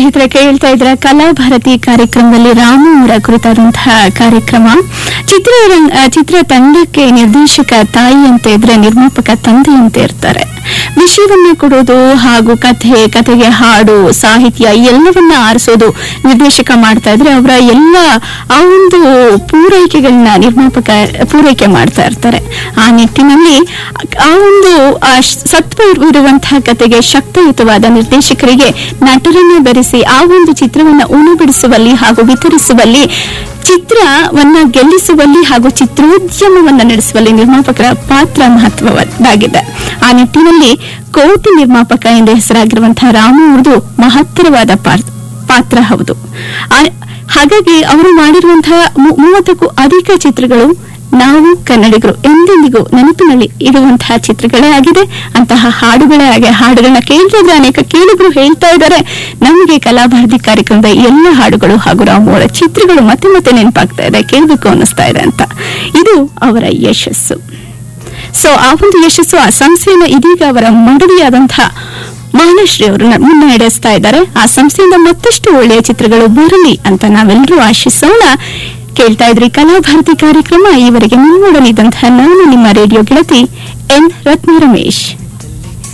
ಸ್ನೇಹಿತರೆ ಕೇಳ್ತಾ ಇದ್ರ ಕಲಾಭಾರತಿ ಕಾರ್ಯಕ್ರಮದಲ್ಲಿ ರಾಮು ಅವರ ಕುರಿತಾದಂತಹ ಕಾರ್ಯಕ್ರಮ ಚಿತ್ರರಂಗ ಆ, ಚಿತ್ರ ತಂಡಕ್ಕೆ ನಿರ್ದೇಶಕ ತಾಯಿಯಂತೆ ಇದ್ರೆ ನಿರ್ಮಾಪಕ ತಂದೆಯಂತೆ ಇರ್ತಾರೆ ವಿಷಯವನ್ನ ಕೊಡೋದು ಹಾಗೂ ಕಥೆ ಕಥೆಗೆ ಹಾಡು ಸಾಹಿತ್ಯ ಎಲ್ಲವನ್ನ ಆರಿಸೋದು ನಿರ್ದೇಶಕ ಮಾಡ್ತಾ ಇದ್ರೆ ಅವರ ಎಲ್ಲ ಆ ಒಂದು ಪೂರೈಕೆಗಳನ್ನ ನಿರ್ಮಾಪಕ ಪೂರೈಕೆ ಮಾಡ್ತಾ ಇರ್ತಾರೆ ಆ ನಿಟ್ಟಿನಲ್ಲಿ ಆ ಒಂದು ಆ ಶ- ಸತ್ವ ಇರುವಂತಹ ಕಥೆಗೆ ಶಕ್ತಿಯುತವಾದ ನಿರ್ದೇಶಕರಿಗೆ ನಟರನ್ನ ಬೆರೆಸಿ ಆ ಒಂದು ಚಿತ್ರವನ್ನ ಉಣಬಿಡಿಸುವಲ್ಲಿ ಹಾಗೂ ವಿತರಿಸುವಲ್ಲಿ ಚಿತ್ರವನ್ನ ಗೆಲ್ಲಿಸುವಲ್ಲಿ ಹಾಗೂ ಚಿತ್ರೋದ್ಯಮವನ್ನ ನಡೆಸುವಲ್ಲಿ ನಿರ್ಮಾಪಕರ ಪಾತ್ರ ಮಹತ್ವವಾಗಿದೆ ಆ ನಿಟ್ಟಿನಲ್ಲಿ ಕೋಟಿ ನಿರ್ಮಾಪಕ ಎಂದು ಹೆಸರಾಗಿರುವಂತಹ ರಾಮು ಅವರದು ಮಹತ್ತರವಾದ ಪಾತ್ರ ಪಾತ್ರ ಹೌದು ಆ- ಹಾಗಾಗಿ ಅವರು ಮಾಡಿರುವಂತಹ ಮು- ಮೂವತ್ತಕ್ಕೂ ಅಧಿಕ ಚಿತ್ರಗಳು ನಾವು ಕನ್ನಡಿಗರು ಎಂದೆಂದಿಗೂ ನೆನಪಿನಲ್ಲಿ ಇರುವಂತಹ ಚಿತ್ರಗಳೇ ಆಗಿದೆ ಅಂತಹ ಹಾಡುಗಳೇ ಆಗಿ ಹಾಡುಗಳನ್ನ ಕೇಳಿದ್ರೆ ಅನೇಕ ಕೇಳಿದ್ರು ಹೇಳ್ತಾ ಇದ್ದಾರೆ ನಮಗೆ ಕಲಾಭಾರತಿ ಕಾರ್ಯಕ್ರಮದ ಎಲ್ಲ ಹಾಡುಗಳು ಹಾಗೂ ರಾಮು ಅವರ ಚಿತ್ರಗಳು ಮತ್ತೆ ಮತ್ತೆ ನೆನಪಾಗ್ತಾ ಇದೆ ಕೇಳಬೇಕು ಅನ್ನಿಸ್ತಾ ಇದೆ ಅಂತ ಇದು ಅವರ ಯಶಸ್ಸು ಸೊ ಆ ಒಂದು ಯಶಸ್ಸು ಆ ಸಂಸ್ಥೆಯನ್ನು ಇದೀಗ ಅವರ ಮಂಡಳಿಯಾದಂತಹ ಮಾನಶ್ರೀ ಅವರು ನ- ಮುನ್ನಡೆಸ್ತಾ ಇದ್ದಾರೆ ಆ ಸಂಸ್ಥೆಯಿಂದ ಮತ್ತಷ್ಟು ಒಳ್ಳೆಯ ಚಿತ್ರಗಳು ಬರಲಿ ಅಂತ ನಾವೆಲ್ಲರೂ ಆಶಿಸೋಣ ಕೇಳ್ತಾ ಇದ್ರಿ ಕಲಾಭಾರತಿ ಕಾರ್ಯಕ್ರಮ ಈವರೆಗೆ ನಿಮ್ಮೊಡನಿದ್ದಂತಹ ನಾನು ನಿಮ್ಮ ರೇಡಿಯೋ ಗೆಳತಿ ಎನ್ ರತ್ನ ರಮೇಶ್